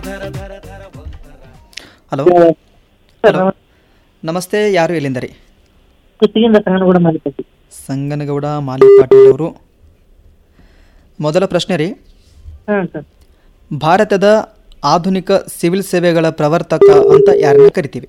hello sir ನಮಸ್ತೆ ಯಾರು ಎಲ್ಲಿಂದ ರೀ ಕುತ್ತಿಗೆಯಿಂದ ಸಂಗನಗೂಡ ಮಾಲಿಕಟ್ಟಿ ಸಂಗನಗೌಡ ಮಾಲಿ ಪಾಟೀಲ್ ಅವರು ಮೊದಲ ಪ್ರಶ್ನೆ ರೀ ಹಾಂ ಸರ್ ಭಾರತದ ಆಧುನಿಕ ಸಿವಿಲ್ ಸೇವೆಗಳ ಪ್ರವರ್ತಕ ಅಂತ ಯಾರನ್ನ ಕರಿತೀವಿ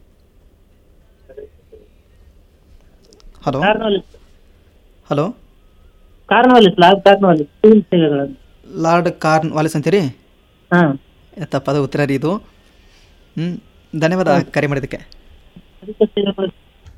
hello Cornwallis hello Cornwallis lord Cornwallis civil ಸೇವೆಗಳನ್ನು ಲಾರ್ಡ್ ಕಾರ್ನ್ ವಾಲಿಸ್ ಅಂತೀರಿ ಹಾಂ ತಪ್ಪದ ಉತ್ತರ ರೀ ಇದು ಹ್ಞೂ ಧನ್ಯವಾದ ಕರೆ ಮಾಡಿದ್ದಕ್ಕೆ ಅದಕ್ಕೆ ಸೇವೆಗಳು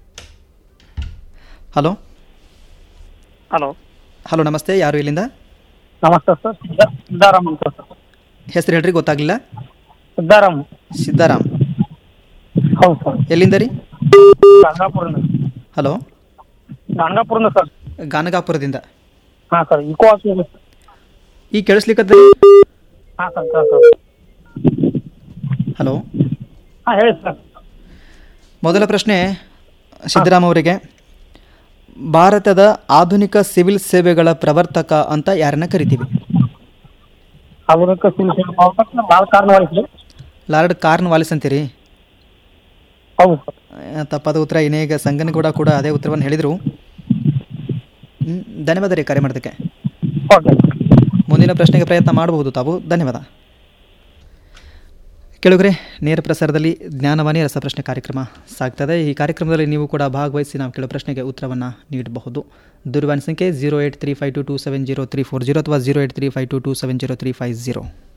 ಹಲೋ ಹಲೋ ಹಲೋ ನಮಸ್ತೆ ಯಾರು ಇಲ್ಲಿಂದ ನಮಸ್ತೆ ಸರ್ ಸಿದ್ದಾರಾಮ್ ಅಂತ ಸರ್ ಹೆಸರು ಹೇಳ್ರಿ ಗೊತ್ತಾಗಲಿಲ್ಲ ಸಿದ್ದಾರಾಮ್ ಸಿದ್ದಾರಾಮ್ ಹೌದು ಸರ್ ಎಲ್ಲಿಂದ ರೀ ಗಂಗಾಪುರದಿಂದ ಹಲೋ ಗಂಗಾಪುರದಿಂದ ಸರ್ ಗಾನಗಾಪುರದಿಂದ ಹಾಂ ಸರ್ ಇಕೋ ಆಗ್ತಿದೆ ಈಗ ಕೇಳಿಸ್ಲಿಕ್ಕದ ಹಾಂ ಸರ್ ಸರ್ ಸರ್ ಹಲೋ ಹಾಂ ಹೇಳಿ ಸರ್ ಮೊದಲ ಪ್ರಶ್ನೆ ಸಿದ್ದರಾಮ್ ಅವರಿಗೆ ಭಾರತದ ಆಧುನಿಕ ಸಿವಿಲ್ ಸೇವೆಗಳ ಪ್ರವರ್ತಕ ಅಂತ ಯಾರನ್ನ ಕರಿತೀವಿ ಅದಕ್ಕೆ ಸಿವಿಲ್ ಸೇವೆ ಮಾಡ್ಬೇಕು ಭಾಳ ಕಾರ್ನವಾಲಿಸ್ ರೀ ಲಾರ್ಡ್ ಕಾರ್ನ್ ವಾಲಿಸ್ ಅಂತೀರಿ ಹೌದು ಸರ್ ಆ, ತಪ್ಪಾದ ಉತ್ತರ ಇನ್ನೀಗ ಸಂಗನಗೌಡ ಕೂಡ ಅದೇ ಉತ್ತರವನ್ನು ಹೇಳಿದರು ಹ್ಮ್, ಧನ್ಯವಾದ ರೀ ಕರೆ ಮಾಡೋದಕ್ಕೆ ಓಕೆ ಮುಂದಿನ ಪ್ರಶ್ನೆಗೆ ಪ್ರಯತ್ನ ಮಾಡಬಹುದು ತಾವು ಧನ್ಯವಾದ ಕೆಳಗರೆ ನೇರ ಪ್ರಸಾರದಲ್ಲಿ ಜ್ಞಾನವಾಣಿ ರಸಪ್ರಶ್ನೆ ಕಾರ್ಯಕ್ರಮ ಸಾಗ್ತದೆ ಈ ಕಾರ್ಯಕ್ರಮದಲ್ಲಿ ನೀವು ಕೂಡ ಭಾಗವಹಿಸಿ ನಾವು ಕೇಳೋ ಪ್ರಶ್ನೆಗೆ ಉತ್ತರವನ್ನು ನೀಡಬಹುದು ದೂರವಾಣಿ ಸಂಖ್ಯೆ zero eight three five two two seven zero three four zero ಅಥವಾ zero eight three five two two seven zero three five zero